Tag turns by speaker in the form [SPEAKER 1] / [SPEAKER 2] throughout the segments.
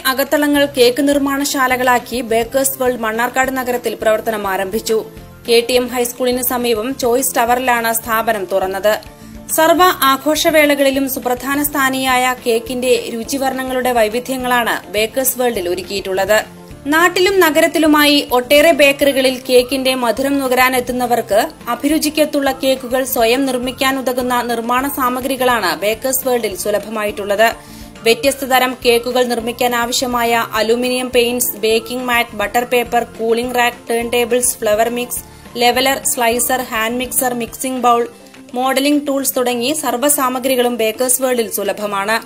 [SPEAKER 1] അകത്തളങ്ങൾ cake നിർമ്മാണശാലകളാക്കി bakers world Mannarkkad നഗരത്തിൽ പ്രവർത്തനം ആരംഭിച്ചു കെ ടി എം ഹൈസ്കൂളിന് സമീപം ചോയ്സ് ടവറിലാണ് സ്ഥാപനം തുറന്നത് സർവ ആഘോഷവേളകളിലും സുപ്രധാന സ്ഥാനിയായ കേക്കിന്റെ രുചിവർണ്ണങ്ങളുടെ വൈവിധ്യങ്ങളാണ് ബേക്കേഴ്സ് വേൾഡിൽ ഒരുക്കിയിട്ടുള്ളത് നാട്ടിലും നഗരത്തിലുമായി ഒട്ടേറെ ബേക്കറികളിൽ കേക്കിന്റെ മധുരം നുകരാനെത്തുന്നവർക്ക് അഭിരുചിക്കത്തുള്ള കേക്കുകൾ സ്വയം നിർമ്മിക്കാനുതകുന്ന നിർമ്മാണ സാമഗ്രികളാണ് ബേക്കേഴ്സ് വേൾഡിൽ സുലഭമായിട്ടുള്ളത് വ്യത്യസ്ത തരം കേക്കുകൾ നിർമ്മിക്കാൻ ആവശ്യമായ aluminium pans baking mat butter paper cooling rack turn tables flour mix leveller slicer hand mixer mixing bowl modelling tools തുടങ്ങി സർവ്വസാമഗ്രികളും ബേക്കേഴ്സ് വേൾഡിൽ സുലഭമാണ്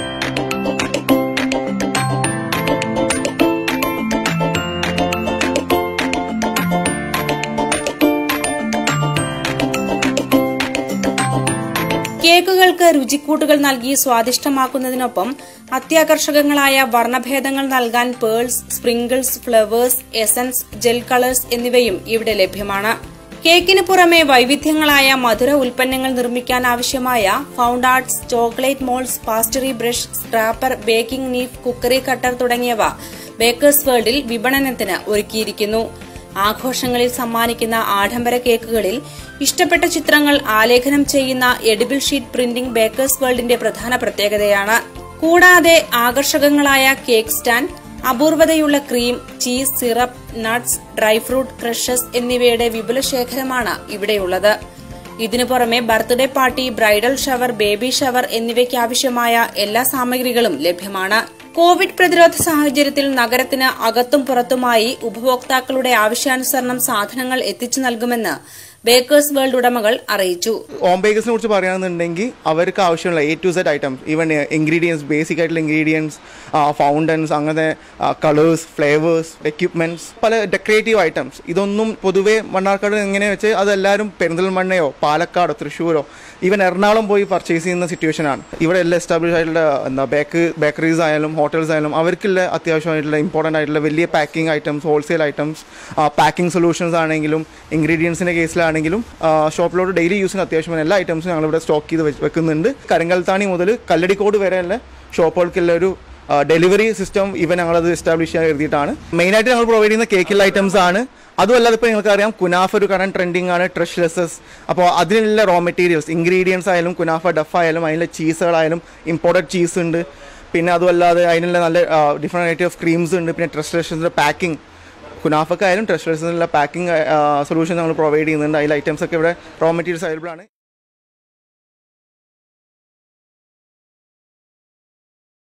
[SPEAKER 1] കേക്കുകൾക്ക് രുചിക്കൂട്ടുകൾ നൽകി സ്വാദിഷ്ടമാക്കുന്നതിനൊപ്പം അത്യാകർഷകങ്ങളായ വർണ്ണഭേദങ്ങൾ നൽകാൻ pearls sprinkles flavours essence gel colours എന്നിവയും ഇവിടെ ലഭ്യമാണ് കേക്കിന് പുറമെ വൈവിധ്യങ്ങളായ മധുര ഉൽപ്പന്നങ്ങൾ നിർമ്മിക്കാൻ ആവശ്യമായ ഫൗണ്ട് ആർട്സ് chocolate moulds pastry brush scraper baking knife cookie cutter തുടങ്ങിയവ ബേക്കേഴ്സ് വേൾഡിൽ വിപണനത്തിന് ഒരുക്കിയിരിക്കുന്നു ആഘോഷങ്ങളിൽ സമ്മാനിക്കുന്ന ആഡംബര കേക്കുകളിൽ ഇഷ്ടപ്പെട്ട ചിത്രങ്ങൾ ആലേഖനം ചെയ്യുന്ന എഡിബിൾ ഷീറ്റ് പ്രിന്റിംഗ് ബേക്കേഴ്സ് വേൾഡിന്റെ പ്രധാന പ്രത്യേകതയാണ് കൂടാതെ ആകർഷകങ്ങളായ കേക്ക് സ്റ്റാൻഡ് അപൂർവതയുള്ള cream cheese syrup nuts dry fruit crushes എന്നിവയുടെ വിപുല ശേഖരമാണ് ഇവിടെയുള്ളത് ഇതിനു പുറമെ birthday party bridal shower baby shower എന്നിവയ്ക്കാവശ്യമായ എല്ലാ സാമഗ്രികളും ലഭ്യമാണ് കോവിഡ് പ്രതിരോധ സാഹചര്യത്തിൽ നഗരത്തിന് അകത്തും പുറത്തുമായി ഉപഭോക്താക്കളുടെ ആവശ്യാനുസരണം സാധനങ്ങൾ എത്തിച്ചു നൽകുമെന്ന് ബേക്കേഴ്സ് വേൾഡ് ഉടമകൾ അറിയിച്ചു
[SPEAKER 2] ഹോം ബേക്കേഴ്സിനെ കുറിച്ച് പറയുകയാണെന്നുണ്ടെങ്കിൽ അവർക്ക് ആവശ്യമുള്ള A to Z items even ingredients basic ആയിട്ടുള്ള ഇൻഗ്രീഡിയൻസ് ഫൗണ്ടൻസ് അങ്ങനത്തെ കളേഴ്സ് ഫ്ലേവേഴ്സ് എക്യുപ്മെന്റ്സ് പല ഡെക്കറേറ്റീവ് ഐറ്റംസ് ഇതൊന്നും പൊതുവേ മണ്ണാർക്കാട് എങ്ങനെ വെച്ച് അതെല്ലാവരും പെരിന്തൽമണ്ണയോ പാലക്കാടോ തൃശ്ശൂരോ ഈവൻ എറണാകുളം പോയി പർച്ചേസ് ചെയ്യുന്ന സിറ്റുവേഷൻ ആണ് ഇവിടെ എല്ലാം എസ്റ്റാബ്ലിഷ് ആയിട്ടുള്ള എന്താ ബേക്ക് ബേക്കറീസ് ആയാലും ഹോട്ടൽസ് ആയാലും അവർക്കുള്ള അത്യാവശ്യമായിട്ടുള്ള ഇമ്പോർട്ടൻ്റ് ആയിട്ടുള്ള വലിയ packing items wholesale items packing solutions ആണെങ്കിലും ഇൻഗ്രീഡിയൻസിൻ്റെ കേസിലാണെങ്കിലും ഷോപ്പിലോട്ട് ഡെയിലി യൂസിന് അത്യാവശ്യമായ എല്ലാ ഐറ്റംസും ഞങ്ങളിവിടെ സ്റ്റോക്ക് ചെയ്ത് വെച്ച് വെക്കുന്നുണ്ട് കരിങ്കൽത്താണി മുതൽ കല്ലടിക്കോട് വരെയുള്ള ഷോപ്പുകൾക്കുള്ള ഒരു ഡെലിവറി സിസ്റ്റം ഇവൻ ഞങ്ങളത് എസ്റ്റാബ്ലിഷ് ചെയ്യാൻ എഴുതിയിട്ടാണ് മെയിനായിട്ട് ഞങ്ങൾ പ്രൊവൈഡ് ചെയ്യുന്ന കേക്കിൽ ഐറ്റംസ് ആണ് അതുമല്ലാതെ ഇപ്പോൾ നിങ്ങൾക്ക് അറിയാം കുനാഫ ഒരു കറണ്ട് ട്രെൻഡിങ് ആണ് ട്രഷ്ലെസസ് അപ്പോൾ അതിനുള്ള റോ മെറ്റീരിയൽസ് ഇൻഗ്രീഡിയൻസ് ആയാലും കുനാഫ ഡഫ് ആയാലും അതിനുള്ള ചീസുകളായാലും ഇമ്പോർട്ടഡ് ചീസ് ഉണ്ട് പിന്നെ അതുമല്ലാതെ അതിനുള്ള നല്ല ഡിഫറെൻറ്റ് വെറൈറ്റി ഓഫ് ക്രീംസ് ഉണ്ട് പിന്നെ ട്രഷ്ലെഷൻസിൻ്റെ പാക്കിംഗ് കുനാഫക്കായാലും ട്രഷ്ലെഷൻസിനുള്ള പാക്കിംഗ് സൊല്യൂഷൻ നമ്മൾ പ്രൊവൈഡ് ചെയ്യുന്നുണ്ട് അതിൽ ഐറ്റംസ് ഒക്കെ ഇവിടെ റോ മെറ്റീരിയൽസ് അവൈലബിൾ ആണ്